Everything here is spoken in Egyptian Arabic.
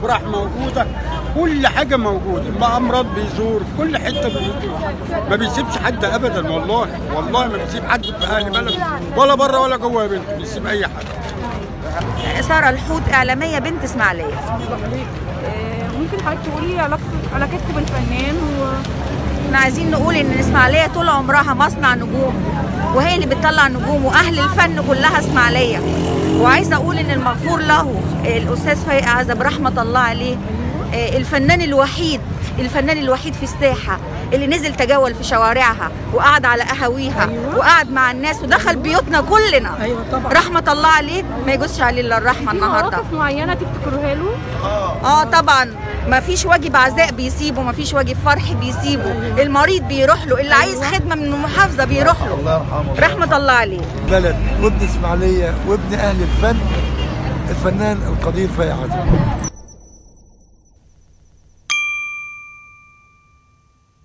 راح موجوده كل حاجه موجوده مأمرات بيزور كل حته بيزور ما بيسيبش حد ابدا والله والله ما بيسيب حد في اهل بلد ولا بره ولا جوه يا بنت بيسيب اي حد ساره الحوت اعلاميه بنت اسماعيليه آه، ممكن حضرتك تقولي علاقتك علاقتكم بالفنان و احنا عايزين نقول ان الاسماعيليه طول عمرها مصنع نجوم وهي اللي بتطلع نجوم واهل الفن كلها اسماعيليه وعايزه اقول ان المغفور له الاستاذ فايق عزب رحمه الله عليه آه، الفنان الوحيد الفنان الوحيد في الساحه اللي نزل تجول في شوارعها وقعد على قهاويها وقعد مع الناس ودخل بيوتنا كلنا ايوه طبعا رحمه الله عليه ما يجوزش عليه الا الرحمه في النهارده مواقف معينه تفتكروها له اه طبعا ما فيش واجب عزاء بيسيبه ما فيش واجب فرح بيسيبه المريض بيروح له اللي عايز خدمه من المحافظه بيروح له الله يرحمه رحمه الله عليه بلد وابن اسماعيليه وابن اهل الفن الفنان القدير فايق عزب